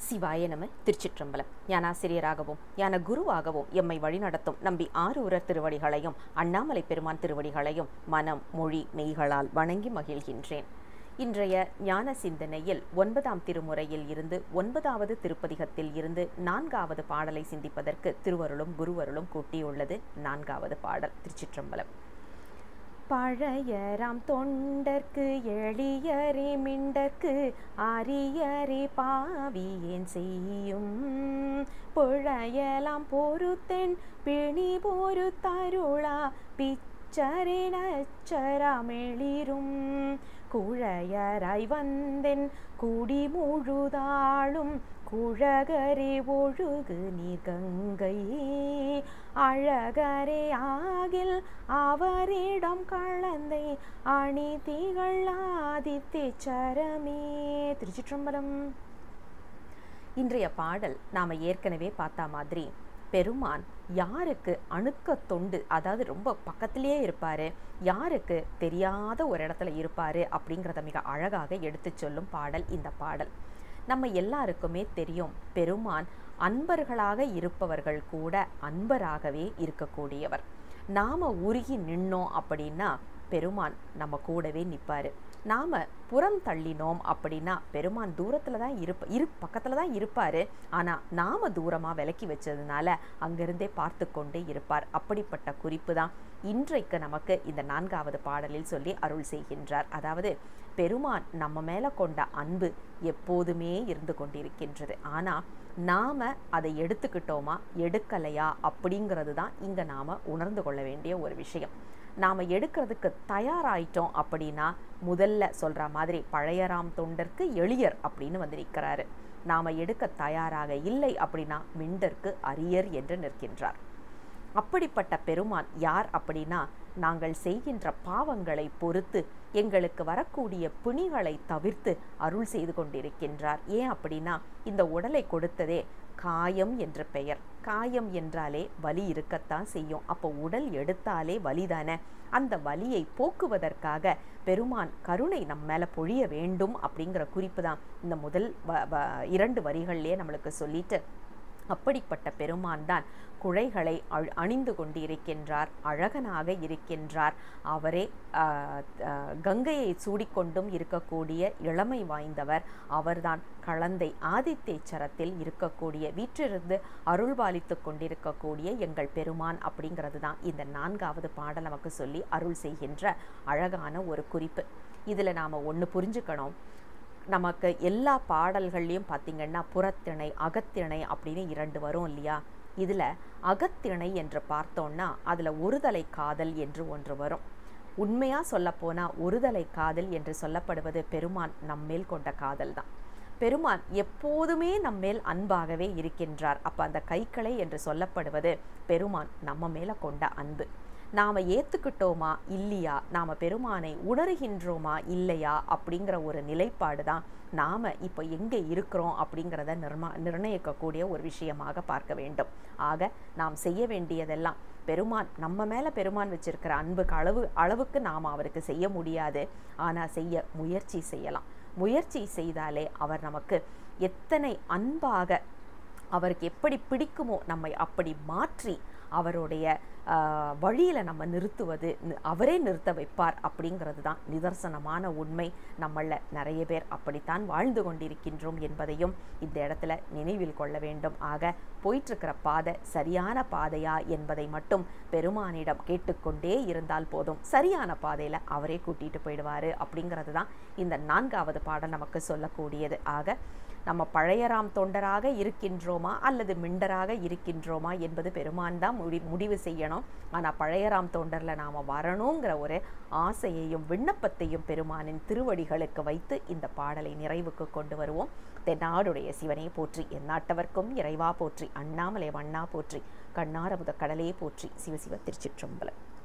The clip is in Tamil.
சிவாய நம திருச்சிற்றம்பலம் ஞானாசிரியராகவும் ஞான குருவாகவும் எம்மை வழிநடத்தும் நம்பி ஆரூரர் திருவடிகளையும் அண்ணாமலை பெருமான் திருவடிகளையும் மனம் மொழி மெய்களால் வணங்கி மகிழ்கின்றேன் இன்றைய ஞான சிந்தனையில் ஒன்பதாம் திருமுறையில் இருந்து ஒன்பதாவது திருப்பதிகத்தில் இருந்து நான்காவது பாடலை சிந்திப்பதற்கு திருவருளும் குருவருளும் கூட்டியுள்ளது நான்காவது பாடல் திருச்சிற்றம்பலம் பழையராம் தொண்டர்க்கு எளியரே மிண்டர்க்கு அரியரே பாவியேன் செய்யும் புழையலாம் பொறுத்தென் பிணி பொறு தருளா பிச்சரே நச்சரமெளிரும் குழையராய் வந்தென் குடி முழுதாளும் குழகரே ஒழுகு நீர் கங்கை அழகரே ஆகில் அவரிடம் கலந்தை அணி திகழ் ஆதித்தே சரமே திருச்சிற்றம்பலம் இன்றைய பாடல் நாம் ஏற்கனவே பார்த்த மாதிரி பெருமான் யாருக்கு அணுக்க தொண்டு அதாவது ரொம்ப பக்கத்திலேயே இருப்பார் யாருக்கு தெரியாத ஒரு இடத்துல இருப்பார் அப்படிங்கிறத மிக அழகாக எடுத்து சொல்லும் பாடல் இந்த பாடல் நம்ம எல்லாருக்குமே தெரியும் பெருமான் அன்பர்களாக இருப்பவர்கள் கூட அன்பராகவே இருக்கக்கூடியவர் நாம உருகி நின்னோம் அப்படின்னா பெருமான் நம்ம கூடவே நிற்பார் நாம் புறம் தள்ளினோம் அப்படின்னா பெருமான் தூரத்தில் தான் இருப்ப இரு பக்கத்தில் தான் இருப்பார் ஆனால் நாம் தூரமாக விலக்கி வச்சதுனால அங்கிருந்தே பார்த்து கொண்டே இருப்பார் அப்படிப்பட்ட குறிப்பு தான் இன்றைக்கு நமக்கு இந்த நான்காவது பாடலில் சொல்லி அருள் செய்கின்றார் அதாவது பெருமான் நம்ம மேலே கொண்ட அன்பு எப்போதுமே இருந்து கொண்டிருக்கின்றது ஆனால் நாம் அதை எடுத்துக்கிட்டோமா எடுக்கலையா அப்படிங்கிறது தான் இங்கே நாம் உணர்ந்து கொள்ள வேண்டிய ஒரு விஷயம் நாம் எடுக்கிறதுக்கு தயாராயிட்டோம் அப்படின்னா முதல்ல சொல்கிற மாதிரி பழையராம் தொண்டருக்கு எளியர் அப்படின்னு வந்து நிற்கிறாரு நாம் எடுக்க தயாராக இல்லை அப்படின்னா மிண்டருக்கு அரியர் என்று நிற்கின்றார் அப்படிப்பட்ட பெருமான் யார் அப்படின்னா நாங்கள் செய்கின்ற பாவங்களை பொறுத்து எங்களுக்கு வரக்கூடிய பிணிகளை தவிர்த்து அருள் செய்து கொண்டிருக்கின்றார் ஏன் அப்படின்னா இந்த உடலை கொடுத்ததே காயம் என்ற பெயர் காயம் என்றாலே வலி இருக்கத்தான் செய்யும் அப்போ உடல் எடுத்தாலே வலிதானே அந்த வலியை போக்குவதற்காக பெருமான் கருணை நம்ம மேலே பொழிய வேண்டும் அப்படிங்கிற குறிப்பு தான் இந்த முதல் வ இரண்டு வரிகள்லேயே நம்மளுக்கு சொல்லிட்டு அப்படிப்பட்ட பெருமான் தான் குழைகளை அணிந்து கொண்டு இருக்கின்றார் அழகனாக இருக்கின்றார் அவரே கங்கையை சூடிக்கொண்டும் இருக்கக்கூடிய இளமை வாய்ந்தவர் அவர்தான் கலந்தை ஆதித்தேச்சரத்தில் இருக்கக்கூடிய வீற்றிருந்து அருள்பாலித்து கொண்டிருக்கக்கூடிய எங்கள் பெருமான் அப்படிங்கிறது தான் இந்த நான்காவது பாடல் நமக்கு சொல்லி அருள் செய்கின்ற அழகான ஒரு குறிப்பு இதில் நாம் ஒன்று புரிஞ்சுக்கணும் நமக்கு எல்லா பாடல்கள்லையும் பார்த்திங்கன்னா புறத்திணை அகத்திணை அப்படின்னு இரண்டு வரும் இல்லையா இதில் அகத்திணை என்று பார்த்தோன்னா அதில் ஒருதலை காதல் என்று ஒன்று வரும் உண்மையாக சொல்லப்போனால் ஒருதலை காதல் என்று சொல்லப்படுவது பெருமான் நம்மேல் கொண்ட காதல் தான் பெருமான் எப்போதுமே நம்மேல் அன்பாகவே இருக்கின்றார் அப்போ அந்த கைக்களை என்று சொல்லப்படுவது பெருமான் நம்ம மேலே கொண்ட அன்பு நாம் ஏற்றுக்கிட்டோமா இல்லையா நாம் பெருமானை உணர்கின்றோமா இல்லையா அப்படிங்கிற ஒரு நிலைப்பாடு தான் நாம் இப்போ எங்கே இருக்கிறோம் அப்படிங்கிறத நிர்மா நிர்ணயிக்கக்கூடிய ஒரு விஷயமாக பார்க்க வேண்டும் ஆக நாம் செய்ய வேண்டியதெல்லாம் பெருமான் நம்ம மேலே பெருமான் வச்சிருக்கிற அன்புக்கு அளவு அளவுக்கு நாம் அவருக்கு செய்ய முடியாது ஆனால் செய்ய முயற்சி செய்யலாம் முயற்சி செய்தாலே அவர் நமக்கு எத்தனை அன்பாக அவருக்கு எப்படி பிடிக்குமோ நம்மை அப்படி மாற்றி அவருடைய வழியில் நம்ம நிறுத்துவது அவரே நிறுத்த வைப்பார் அப்படிங்கிறது தான் நிதர்சனமான உண்மை நம்மளில் நிறைய பேர் அப்படித்தான் வாழ்ந்து கொண்டிருக்கின்றோம் என்பதையும் இந்த இடத்துல நினைவில் கொள்ள வேண்டும் ஆக போயிட்டுருக்கிற பாதை சரியான பாதையா என்பதை மட்டும் பெருமானிடம் கேட்டுக்கொண்டே இருந்தால் போதும் சரியான பாதையில் அவரே கூட்டிகிட்டு போயிடுவார் அப்படிங்கிறது தான் இந்த நான்காவது பாடல் நமக்கு சொல்லக்கூடியது ஆக நம்ம பழையராம் தொண்டராக இருக்கின்றோமா அல்லது மிண்டராக இருக்கின்றோமா என்பது பெருமான் தான் முடி முடிவு செய்யணும் ஆனால் பழையராம் தொண்டரில் நாம் வரணுங்கிற ஒரு ஆசையையும் விண்ணப்பத்தையும் பெருமானின் திருவடிகளுக்கு வைத்து இந்த பாடலை நிறைவுக்கு கொண்டு வருவோம் தென்னாடுடைய சிவனே போற்றி எந்நாட்டவர்க்கும் இறைவா போற்றி அண்ணாமலை வண்ணா போற்றி கண்ணாரமுத கடலே போற்றி சிவசிவ திருச்சிற்றம்பலம்